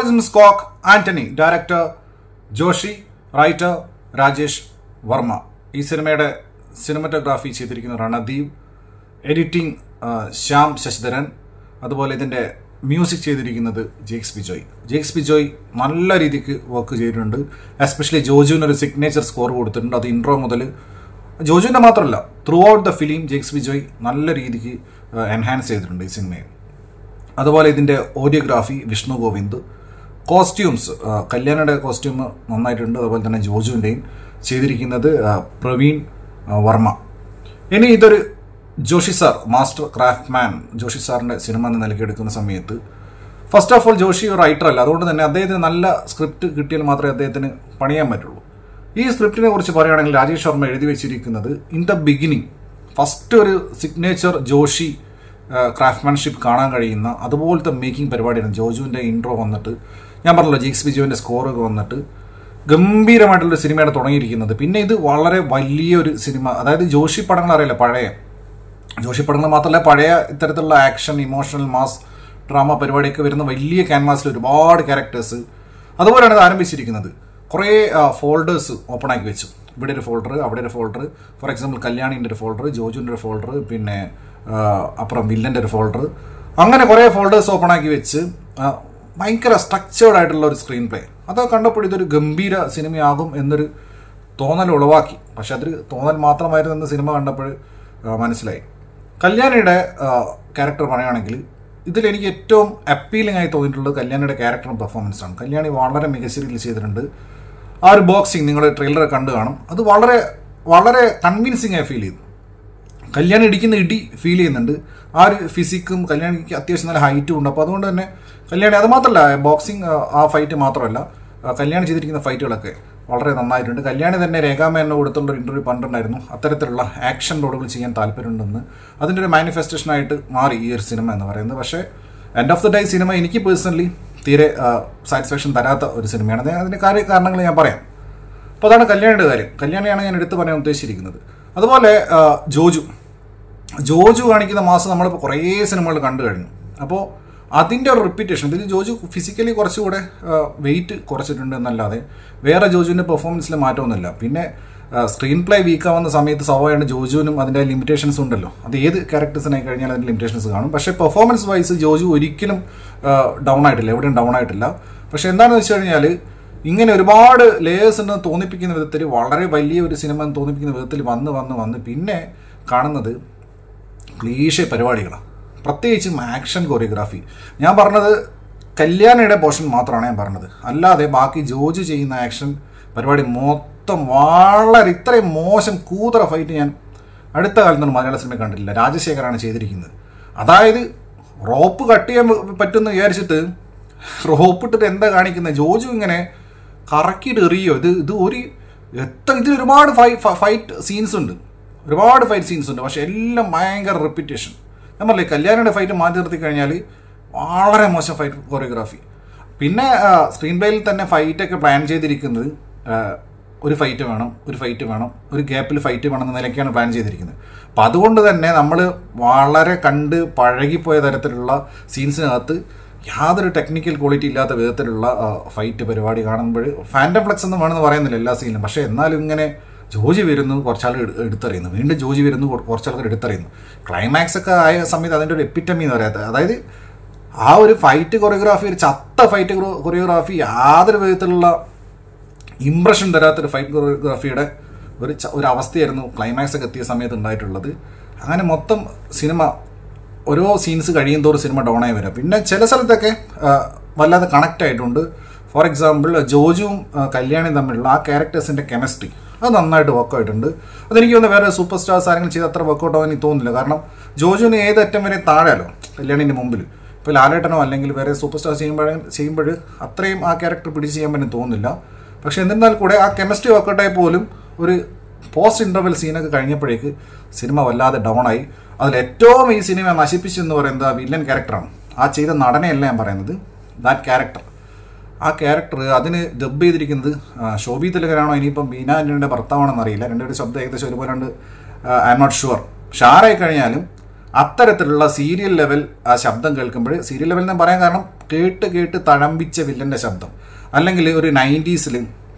സിനിമാറ്റിസം സ്കോക്ക് Antony director Joshi writer Rajesh Varma ഈ സിനിമയുടെ സിനിമറ്റോഗ്രാഫി ചെയ്തിരിക്കുന്ന രണദീപ് എഡിറ്റിംഗ് ആ, ശ്യാം ശശിധരൻ അതുപോലെ ഇതിന്റെ മ്യൂസിക് ചെയ്തിരിക്കുന്നത് ജേക്സ് ബിജോയ് ജേക്സ് ബിജോയ് നല്ല രീതിക്ക് വർക്ക് ചെയ്തിട്ടുണ്ട് എസ്പെഷ്യലി ജോജുവിന് ഒരു സിഗ്നേച്ചർ സ്കോർ കൊടുത്തിട്ടുണ്ട് അത് ഇൻട്രോ മുതൽ ജോജുവിന്റെ മാത്രമല്ല throughout the film Jakes Bejoy നല്ല രീതിക്ക് എൻഹാൻസ് ചെയ്തിട്ടുണ്ട് ഈ സിനിമയെ അതുപോലെ ഇതിന്റെ ഓഡിയോഗ്രാഫി വിഷ്ണു ഗോവിന്ദ് കോസ്റ്റ്യൂംസ് കല്യാണയുടെ കോസ്റ്റ്യൂം നന്നായിട്ടുണ്ട് അതുപോലെ തന്നെ ജോജുവിൻ്റെയും ചെയ്തിരിക്കുന്നത് ആ, പ്രവീൺ ആ, വർമ്മ ഇനി ഇതൊരു Joshi sir master craft man Joshi സാറിന്റെ സിനിമ എന്ന നിലയ്ക്ക് എടുക്കുന്ന സമയത്ത് ഫസ്റ്റ് ഓഫ് ഓൾ ജോഷി ഒരു റൈറ്റർ അല്ല അതുകൊണ്ട് തന്നെ അദ്ദേഹത്തിന് നല്ല സ്ക്രിപ്റ്റ് കിട്ടിയാൽ മാത്രമേ അദ്ദേഹത്തിന് പണിയാൻ പറ്റുള്ളൂ ഈ സ്ക്രിപ്റ്റിനെ കുറിച്ച് പറയുകയാണെങ്കിൽ രാജേഷ് ശർമ്മ എഴുതി വെച്ചിരിക്കുന്നത് ഇൻ ദ ബിഗിനിങ് ഫസ്റ്റ് ഒരു സിഗ്നേച്ചർ ജോഷി ക്രാഫ്റ്റ്മാൻഷിപ്പ് കാണാൻ കഴിയുന്ന അതുപോലത്തെ മേക്കിംഗ് പരിപാടിയാണ് ജോജുവിന്റെ ഇൻട്രോ വന്നിട്ട് ഞാൻ പറഞ്ഞല്ലോ ജെയ്ക്സ് ബിജുവിന്റെ സ്കോറൊക്കെ വന്നിട്ട് ഗംഭീരമായിട്ടുള്ള സിനിമയാണ് തുടങ്ങിയിരിക്കുന്നത് പിന്നെ ഇത് വളരെ വലിയൊരു സിനിമ അതായത് ജോഷി പടങ്ങൾ അറിയില്ല പഴയ ജോഷി പടങ്ങൾ മാത്രമല്ല പഴയ ഇത്തരത്തിലുള്ള ആക്ഷൻ ഇമോഷണൽ മാസ് ഡ്രാമ പരിപാടിയൊക്കെ വരുന്ന വലിയ ക്യാൻവാസിൽ ഒരുപാട് ക്യാരക്ടേഴ്സ് അതുപോലെയാണ് ഇത് ആരംഭിച്ചിരിക്കുന്നത് കുറേ ഫോൾഡേഴ്സ് ഓപ്പൺ ആക്കി വെച്ചു ഇവിടെ ഒരു ഫോൾഡർ അവിടെ ഒരു ഫോൾഡർ ഫോർ എക്സാമ്പിൾ കല്യാണിൻ്റെ ഒരു ഫോൾഡർ ജോജുവിൻ്റെ ഒരു ഫോൾഡർ പിന്നെ ആ, അപ്പുറം വില്ലൻ്റെ ഒരു ഫോൾഡർ അങ്ങനെ കുറേ ഫോൾഡേഴ്സ് ഓപ്പൺ ആക്കി വെച്ച് ആ, ഭയങ്കര സ്ട്രക്ചേർഡ് ആയിട്ടുള്ള ഒരു സ്ക്രീൻ പ്ലേ അത് കണ്ടപ്പോൾ ഇതൊരു ഗംഭീര സിനിമയാകും എന്നൊരു തോന്നൽ ഉളവാക്കി പക്ഷെ അതൊരു തോന്നൽ മാത്രമായിരുന്നു എന്ന് സിനിമ കണ്ടപ്പോൾ ആ, മനസ്സിലായി കല്യാണിയുടെ ക്യാരക്ടർ പറയുകയാണെങ്കിൽ ഇതിൽ എനിക്ക് ഏറ്റവും അപ്പീലിംഗ് ആയി തോന്നിയിട്ടുള്ളത് കല്യാണിയുടെ ക്യാരക്ടറും പെർഫോമൻസ് ആണ് കല്യാണി വളരെ മികച്ച രീതിയിൽ ചെയ്തിട്ടുണ്ട് ആ ഒരു ബോക്സിങ് നിങ്ങൾ ട്രെയിലർ കണ്ടു കാണും അത് വളരെ വളരെ കൺവിൻസിംഗ് ആയി ഫീൽ ചെയ്തു കല്യാണി ഇടിക്കുന്ന ഇടി ഫീൽ ചെയ്യുന്നുണ്ട് ആ ഒരു ഫിസിക്കും കല്യാണിക്ക് അത്യാവശ്യം നല്ല ഹൈറ്റും ഉണ്ട് അപ്പോൾ അതുകൊണ്ട് തന്നെ കല്യാണി അത് മാത്രമല്ല ബോക്സിങ് ആ ഫൈറ്റ് മാത്രമല്ല ആ, കല്യാണി ചെയ്തിരിക്കുന്ന ഫൈറ്റുകളൊക്കെ വളരെ നന്നായിട്ടുണ്ട് കല്യാണി തന്നെ രേഖാമേനെ കൊടുത്തുള്ള ഒരു ഇന്റർവ്യൂ പറഞ്ഞിട്ടുണ്ടായിരുന്നു അത്തരത്തിലുള്ള ആക്ഷൻ റോഡുകൾ ചെയ്യാൻ താല്പര്യമുണ്ടെന്ന് അതിൻ്റെ ഒരു മാനിഫെസ്റ്റേഷനായിട്ട് മാറി ഈ ഒരു സിനിമ എന്ന് പറയുന്നത് പക്ഷേ എൻഡ് ഓഫ് ദ ഡേ സിനിമ എനിക്ക് പേഴ്സണലി തീരെ സാറ്റിസ്ഫാക്ഷൻ തരാത്ത ഒരു സിനിമയാണ് അത് അതിൻ്റെ കാര്യ കാരണങ്ങൾ ഞാൻ പറയാം അപ്പോൾ അതാണ് കല്യാണിയുടെ കാര്യം കല്യാണിയാണ് ഞാൻ എടുത്തു പറയാൻ ഉദ്ദേശിച്ചിരിക്കുന്നത് അതുപോലെ ആ, ജോജു ജോജു കാണിക്കുന്ന മാസം നമ്മളിപ്പോൾ കുറേ സിനിമകൾ കണ്ടു കഴിഞ്ഞു അപ്പോൾ അതിൻ്റെ ഒരു റിപ്പീറ്റേഷൻ ഇതിൽ ജോജു ഫിസിക്കലി കുറച്ചുകൂടെ വെയിറ്റ് കുറച്ചിട്ടുണ്ട് എന്നല്ലാതെ വേറെ ജോജുവിൻ്റെ പെർഫോമൻസിൽ മാറ്റമൊന്നുമില്ല പിന്നെ സ്ക്രീൻ പ്ലേ വീക്കാവുന്ന സമയത്ത് സ്വാഭാവികമാണ് ജോജുവിനും അതിൻ്റെ ലിമിറ്റേഷൻസ് ഉണ്ടല്ലോ അത് ഏത് ക്യാരക്ടേഴ്സിനായി കഴിഞ്ഞാൽ അതിൻ്റെ ലിമിറ്റേഷൻസ് കാണും പക്ഷേ പെർഫോമൻസ് വൈസ് ജോജു ഒരിക്കലും ഡൗൺ ആയിട്ടില്ല എവിടെയും ഡൗൺ ആയിട്ടില്ല പക്ഷേ എന്താണെന്ന് വെച്ച് കഴിഞ്ഞാൽ ഇങ്ങനെ ഒരുപാട് ലേയേഴ്സ് ഉണ്ടെന്ന് തോന്നിപ്പിക്കുന്ന വിധത്തിൽ വളരെ വലിയ ഒരു സിനിമ എന്ന് തോന്നിപ്പിക്കുന്ന വിധത്തിൽ വന്ന് വന്ന് വന്ന് പിന്നെ കാണുന്നത് ക്ലീശ പരിപാടികളാണ് പ്രത്യേകിച്ചും ആക്ഷൻ കൊറിയോഗ്രാഫി ഞാൻ പറഞ്ഞത് കല്യാണിയുടെ പോർഷൻ മാത്രമാണ് ഞാൻ പറഞ്ഞത് അല്ലാതെ ബാക്കി ജോജ് ചെയ്യുന്ന ആക്ഷൻ പരിപാടി മൊത്തം വളരെ ഇത്രയും മോശം കൂതറ ഫൈറ്റ് ഞാൻ അടുത്ത കാലത്തൊന്നും മലയാള സിനിമ കണ്ടിട്ടില്ല രാജശേഖരാണ് ചെയ്തിരിക്കുന്നത് അതായത് റോപ്പ് കട്ട് ചെയ്യാൻ പറ്റുമെന്ന് വിചാരിച്ചിട്ട് റോപ്പ് ഇട്ടിട്ട് എന്താ കാണിക്കുന്നത് ജോജു ഇങ്ങനെ കറക്കിയിട്ട് എറിയോ ഇത് ഇത് ഒരു എത്ര ഇതിൽ ഒരുപാട് ഫൈറ്റ് സീൻസ് ഉണ്ട് ഒരുപാട് ഫൈറ്റ് സീൻസ് ഉണ്ട് പക്ഷെ എല്ലാം ഭയങ്കര റെപ്പിറ്റേഷൻ ഞാൻ പറഞ്ഞില്ലേ കല്യാണിയുടെ ഫൈറ്റ് മാറ്റി നിർത്തി കഴിഞ്ഞാൽ വളരെ മോശം ഫൈറ്റ് കൊറിയോഗ്രാഫി പിന്നെ സ്ക്രീൻ പ്ലേയിൽ തന്നെ ഫൈറ്റൊക്കെ പ്ലാൻ ചെയ്തിരിക്കുന്നത് ആ, ഒരു ഫൈറ്റ് വേണം ഒരു ഫൈറ്റ് വേണം ഒരു ഗ്യാപ്പിൽ ഫൈറ്റ് വേണം എന്ന നിലയ്ക്കാണ് പ്ലാൻ ചെയ്തിരിക്കുന്നത് അപ്പം അതുകൊണ്ട് തന്നെ നമ്മൾ വളരെ കണ്ട് പഴകിപ്പോയ തരത്തിലുള്ള സീൻസിനകത്ത് യാതൊരു ടെക്നിക്കൽ ക്വാളിറ്റി ഇല്ലാത്ത വിധത്തിലുള്ള ഫൈറ്റ് പരിപാടി കാണുമ്പോൾ ഫാൻറ്റം ഫ്ലെക്സ് ഒന്നും വേണമെന്ന് പറയുന്നില്ല എല്ലാ സീനിലും പക്ഷേ എന്നാലും ഇങ്ങനെ ജോജി വരുന്നു കുറച്ചാൾ എടുത്തറിയുന്നു വീണ്ടും ജോജി വരുന്നു കുറ- കുറച്ചാൾക്കാർ എടുത്തറിയുന്നു ക്ലൈമാക്സ് ഒക്കെ ആയ സമയത്ത് അതിൻ്റെ ഒരു എപ്പിറ്റമി എന്ന് പറയാത്ത അതായത് ആ ഒരു ഫൈറ്റ് കൊറിയോഗ്രാഫി ഒരു ചത്ത ഫൈറ്റ് കൊറിയോഗ്രാഫി യാതൊരു വിധത്തിലുള്ള ഇംപ്രഷൻ തരാത്തൊരു ഫൈറ്റ് കൊറിയോഗ്രാഫിയുടെ ഒരു ച- ഒരു അവസ്ഥയായിരുന്നു ക്ലൈമാക്സ് ഒക്കെ എത്തിയ സമയത്ത് ഉണ്ടായിട്ടുള്ളത് അങ്ങനെ മൊത്തം സിനിമ ഓരോ സീൻസ് കഴിയും തോറും സിനിമ ഡൗൺ ആയി വരാം പിന്നെ ചില സ്ഥലത്തൊക്കെ ആ, വല്ലാതെ കണക്ട് ആയിട്ടുണ്ട് ഫോർ എക്സാമ്പിൾ ജോജുവും ആ, കല്യാണിയും തമ്മിലുള്ള ആ ക്യാരക്ടേഴ്സിന്റെ കെമിസ്ട്രി അത് നന്നായിട്ട് വർക്ക് ആയിട്ടുണ്ട് അതെനിക്ക് തോന്നുന്നു വേറെ സൂപ്പർ സ്റ്റാർസ് ആരെങ്കിലും ചെയ്ത് അത്ര വർക്കൗട്ട് ആവാൻ എനിക്ക് തോന്നുന്നില്ല കാരണം ജോജുവിന് ഏത് അറ്റം വരെ താഴെയല്ലോ കല്യാണിന്റെ മുമ്പിൽ ഇപ്പോൾ ലാലേട്ടനോ അല്ലെങ്കിൽ വേറെ സൂപ്പർ സ്റ്റാർ ചെയ്യുമ്പോൾ ചെയ്യുമ്പോൾ അത്രയും ആ ക്യാരക്ടർ പിടിച്ച് ചെയ്യാൻ പറ്റും തോന്നുന്നില്ല പക്ഷെ എന്നിരുന്നാൽ കൂടെ ആ കെമിസ്ട്രി വർക്കൗട്ടായി പോലും ഒരു പോസ്റ്റ് ഇന്റർവെൽ സീനൊക്കെ കഴിഞ്ഞപ്പോഴേക്ക് സിനിമ വല്ലാതെ ഡൗൺ ആയി അതിൽ ഏറ്റവും ഈ സിനിമ നശിപ്പിച്ചു എന്ന് പറയുന്നത് ആ വില്ലൻ ക്യാരക്ടറാണ് ആ ചെയ്ത നടനെയല്ല ഞാൻ പറയുന്നത് ദാറ്റ് ക്യാരക്ടർ ആ ക്യാരക്ടർ അതിന് ഡബ് ചെയ്തിരിക്കുന്നത് ആ, ശോഭി തിലകരാണോ ഇനിയിപ്പം ബീന ആന്റണിയുടെ ഭർത്താവാണെന്ന് അറിയില്ല രണ്ടുപേരുടെ ശബ്ദം ഏകദേശം ഒരുപോലെ ഉണ്ട് ഐ എം നോട്ട് ഷുവർ പക്ഷെ ആരായി കഴിഞ്ഞാലും അത്തരത്തിലുള്ള സീരിയൽ ലെവൽ ആ ശബ്ദം കേൾക്കുമ്പോൾ സീരിയൽ ലെവൽ എന്ന് പറയാൻ കാരണം കേട്ട് കേട്ട് തഴമ്പിച്ച വില്ലന്റെ ശബ്ദം അല്ലെങ്കിൽ ഒരു നയൻറ്റീസിൽ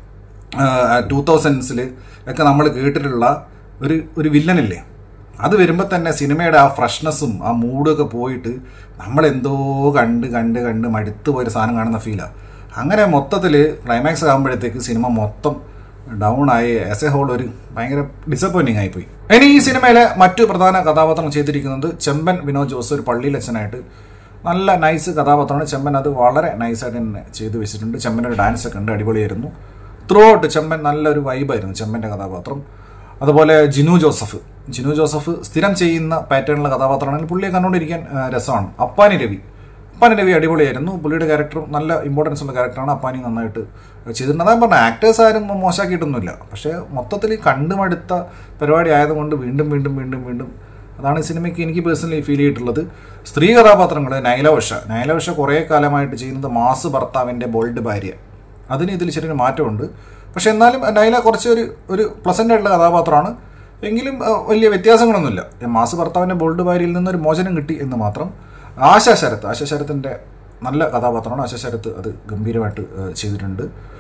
ടൂ തൗസൻഡ്സിൽ ഒക്കെ നമ്മൾ കേട്ടിട്ടുള്ള ഒരു ഒരു വില്ലനില്ലേ അത് വരുമ്പോൾ തന്നെ സിനിമയുടെ ആ ഫ്രഷ്നെസ്സും ആ മൂഡൊക്കെ പോയിട്ട് നമ്മളെന്തോ കണ്ട് കണ്ട് കണ്ട് മടുത്തു പോയൊരു സാധനം കാണുന്ന ഫീലാണ് അങ്ങനെ മൊത്തത്തിൽ ക്ലൈമാക്സ് ആകുമ്പോഴത്തേക്ക് സിനിമ മൊത്തം ഡൗൺ ആയി ആസ് എ ഹോൾ ഒരു ഭയങ്കര ഡിസപ്പോയിന്റിങ് ആയിപ്പോയി ഇനി ഈ സിനിമയിലെ മറ്റു പ്രധാന കഥാപാത്രം ചെയ്തിരിക്കുന്നത് ചെമ്പൻ വിനോദ് ജോസ് ഒരു പള്ളിയിലച്ഛനായിട്ട് നല്ല നൈസ് കഥാപാത്രമാണ് ചെമ്പൻ അത് വളരെ നൈസായിട്ട് തന്നെ ചെയ്തു വെച്ചിട്ടുണ്ട് ചെമ്പൻ്റെ ഒരു ഡാൻസ് ഒക്കെ ഉണ്ട് അടിപൊളിയായിരുന്നു ത്രൂ ഔട്ട് ചെമ്പൻ നല്ലൊരു വൈബായിരുന്നു ചെമ്പൻ്റെ കഥാപാത്രം അതുപോലെ ജിനു ജോസഫ് ജിനു ജോസഫ് സ്ഥിരം ചെയ്യുന്ന പാറ്റേണിലുള്ള കഥാപാത്രമാണെങ്കിൽ പുള്ളിയെ കണ്ടുകൊണ്ടിരിക്കാൻ ആ, രസമാണ് അപ്പാനി രവി അപ്പാനി രവി അടിപൊളിയായിരുന്നു പുള്ളിയുടെ ക്യാരക്ടറും നല്ല ഇമ്പോർട്ടൻസ് ഉള്ള ക്യാരക്ടറാണ് അപ്പാനി നന്നായിട്ട് ചെയ്തിട്ടുണ്ട് അതാ പറഞ്ഞ ആക്ടേഴ്സ് ആരും മോശമാക്കിയിട്ടൊന്നുമില്ല പക്ഷേ മൊത്തത്തിൽ കണ്ടുമടുത്ത പരിപാടി ആയതുകൊണ്ട് വീണ്ടും വീണ്ടും വീണ്ടും വീണ്ടും അതാണ് ഈ സിനിമയ്ക്ക് എനിക്ക് പേഴ്സണലി ഫീൽ ചെയ്തിട്ടുള്ളത് സ്ത്രീ കഥാപാത്രങ്ങൾ നൈല ഉഷ നൈല ഉഷ കുറേ കാലമായിട്ട് ചെയ്യുന്നത് മാസ് ഭർത്താവിൻ്റെ ബോൾഡ് ഭാര്യ അതിന് ഇതിൽ ചെറിയൊരു മാറ്റമുണ്ട് പക്ഷെ എന്നാലും നൈല കുറച്ച് ഒരു ഒരു പ്ലസൻ്റ് ആയിട്ടുള്ള കഥാപാത്രമാണ് എങ്കിലും ആ, വലിയ വ്യത്യാസങ്ങളൊന്നുമില്ല ഈ മാസ് ഭർത്താവിൻ്റെ ബോൾഡ് ഭാര്യയിൽ നിന്നൊരു മോചനം കിട്ടി എന്ന് മാത്രം ആശാ ശരത്ത് ആശാ ശരത്തിൻ്റെ നല്ല കഥാപാത്രമാണ് ആശാ ശരത്ത് അത് ഗംഭീരമായിട്ട് ആ, ചെയ്തിട്ടുണ്ട്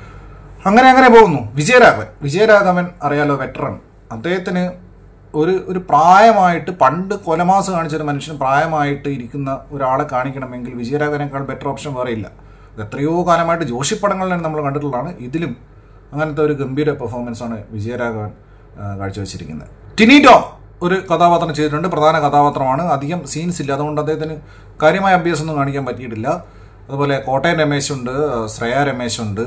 അങ്ങനെ അങ്ങനെ പോകുന്നു വിജയരാഘവൻ വിജയരാഘവൻ അറിയാലോ വെറ്ററൻ അദ്ദേഹത്തിന് ഒരു ഒരു പ്രായമായിട്ട് പണ്ട് കൊലമാസ് കാണിച്ചൊരു മനുഷ്യന് പ്രായമായിട്ട് ഇരിക്കുന്ന ഒരാളെ കാണിക്കണമെങ്കിൽ വിജയരാഘവനേക്കാൾ ബെറ്റർ ഓപ്ഷൻ വേറെ ഇല്ല ഇത് എത്രയോ കാലമായിട്ട് ജോഷി പടങ്ങളിലാണ് നമ്മൾ കണ്ടിട്ടുള്ളതാണ് ഇതിലും അങ്ങനത്തെ ഒരു ഗംഭീര പെർഫോമൻസ് ആണ് വിജയരാഘവൻ ആ, കാഴ്ചവെച്ചിരിക്കുന്നത് ടിനി ടോം ഒരു കഥാപാത്രം ചെയ്തിട്ടുണ്ട് പ്രധാന കഥാപാത്രമാണ് അധികം സീൻസ് ഇല്ല അതുകൊണ്ട് അദ്ദേഹത്തിന് കാര്യമായ അഭ്യാസമൊന്നും കാണിക്കാൻ പറ്റിയിട്ടില്ല അതുപോലെ കോട്ടയം രമേശുണ്ട് ശ്രേയ രമേശുണ്ട്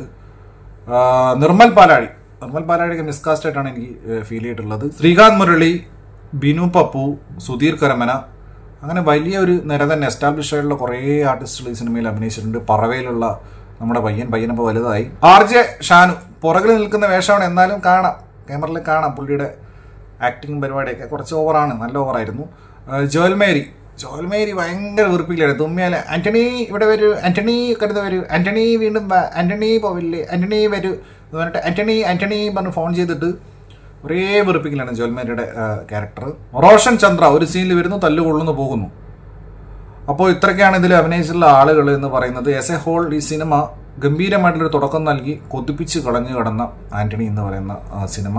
ആ, നിർമ്മൽ പാലാഴി നിർമ്മൽ പാലാഴിക്ക് മിസ്കാസ്റ്റ് ആയിട്ടാണ് എനിക്ക് ഫീൽ ചെയ്തിട്ടുള്ളത് ശ്രീകാന്ത് മുരളി ബിനു പപ്പു സുധീർ കരമന അങ്ങനെ വലിയ ഒരു നിര തന്നെ എസ്റ്റാബ്ലിഷ് ആയിട്ടുള്ള കുറേ ആർട്ടിസ്റ്റുകൾ ഈ സിനിമയിൽ അഭിനയിച്ചിട്ടുണ്ട് പറവയിലുള്ള നമ്മുടെ പയ്യൻ പയ്യനപ്പോൾ വലുതായി ആർ ജെ ഷാനു പുറകിൽ നിൽക്കുന്ന വേഷമാണ് എന്നാലും കാണാം ക്യാമറയിൽ കാണാം പുള്ളിയുടെ ആക്ടിങ് പരിപാടിയൊക്കെ കുറച്ച് ഓവറാണ് നല്ല ഓവറായിരുന്നു ജോൽമേരി ജോൽമേരി ഭയങ്കര വെറുപ്പിക്കലാണ് തുമ്മിയാൽ ആന്റണി ഇവിടെ വരൂ ആന്റണി കരുത വരൂ ആന്റണി വീണ്ടും വാ ആന്റണി പോവില്ലേ ആന്റണി വരൂ എന്ന് പറഞ്ഞിട്ട് ആന്റണി ആന്റണി പറഞ്ഞ് ഫോൺ ചെയ്തിട്ട് ഒരേ വെറുപ്പിക്കലാണ് ജോൽമേരിയുടെ ക്യാരക്ടർ റോഷൻ ചന്ദ്ര ഒരു സീനിൽ വരുന്നു തല്ലുകൊള്ളുന്നു പോകുന്നു അപ്പോൾ ഇത്രയൊക്കെയാണ് ഇതിൽ അഭിനയിച്ചിട്ടുള്ള ആളുകൾ എന്ന് പറയുന്നത് എസ് എ ഹോൾ ഈ സിനിമ ഗംഭീരമായിട്ടുള്ളൊരു തുടക്കം നൽകി കൊതിപ്പിച്ച് കളഞ്ഞു കടന്ന ആന്റണി എന്ന് പറയുന്ന ആ സിനിമ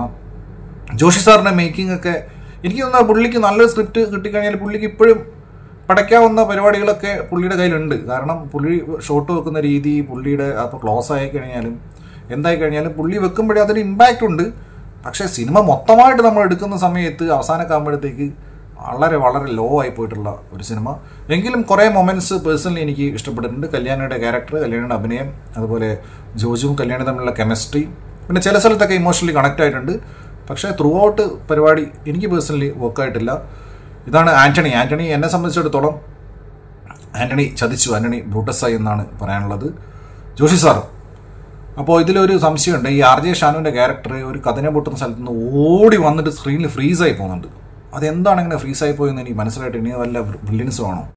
ജോഷി സാറിന്റെ മേക്കിംഗ് ഒക്കെ എനിക്ക് തോന്നുന്നു പുള്ളിക്ക് നല്ലൊരു സ്ക്രിപ്റ്റ് കിട്ടിക്കഴിഞ്ഞാൽ പുള്ളിക്ക് ഇപ്പോഴും പടയ്ക്കാവുന്ന പരിപാടികളൊക്കെ പുള്ളിയുടെ കയ്യിലുണ്ട് കാരണം പുള്ളി ഷോട്ട് വെക്കുന്ന രീതി പുള്ളിയുടെ അപ്പോൾ ക്ലോസ് ആയി കഴിഞ്ഞാലും എന്തായി കഴിഞ്ഞാലും പുള്ളി വെക്കുമ്പോഴേ അതിന് ഇമ്പാക്റ്റ് ഉണ്ട് പക്ഷേ സിനിമ മൊത്തമായിട്ട് നമ്മൾ എടുക്കുന്ന സമയത്ത് അവസാനമൊക്കെ ആകുമ്പോഴത്തേക്ക് വളരെ വളരെ ലോ ആയി പോയിട്ടുള്ള ഒരു സിനിമ എങ്കിലും കുറേ മൊമെന്റ്സ് പേഴ്സണലി എനിക്ക് ഇഷ്ടപ്പെട്ടിട്ടുണ്ട് കല്യാണിയുടെ ക്യാരക്ടർ കല്യാണിയുടെ അഭിനയം അതുപോലെ ജോജുവും കല്യാണി തമ്മിലുള്ള കെമിസ്ട്രി പിന്നെ ചില സ്ഥലത്തൊക്കെ ഇമോഷണലി കണക്ട് ആയിട്ടുണ്ട് പക്ഷേ ത്രൂ ഔട്ട് പരിപാടി എനിക്ക് പേഴ്സണലി വർക്കായിട്ടില്ല ഇതാണ് ആന്റണി ആന്റണി എന്നെ സംബന്ധിച്ചിടത്തോളം ആന്റണി ചതിച്ചു ആന്റണി ബ്രൂട്ടസായി എന്നാണ് പറയാനുള്ളത് ജോഷി സാർ അപ്പോൾ ഇതിലൊരു സംശയമുണ്ട് ഈ ആർ ജെ ഷാനുവിൻ്റെ ക്യാരക്ടർ ഒരു കഥനെ പൊട്ടുന്ന സ്ഥലത്ത് നിന്ന് ഓടി വന്നിട്ട് സ്ക്രീനിൽ ഫ്രീസായി പോകുന്നുണ്ട് അതെന്താണ് ഇങ്ങനെ ഫ്രീസായി പോയെന്ന് എനിക്ക് മനസ്സിലായിട്ട് ഇനി വല്ല ബ്രില്യൻസും ആണോ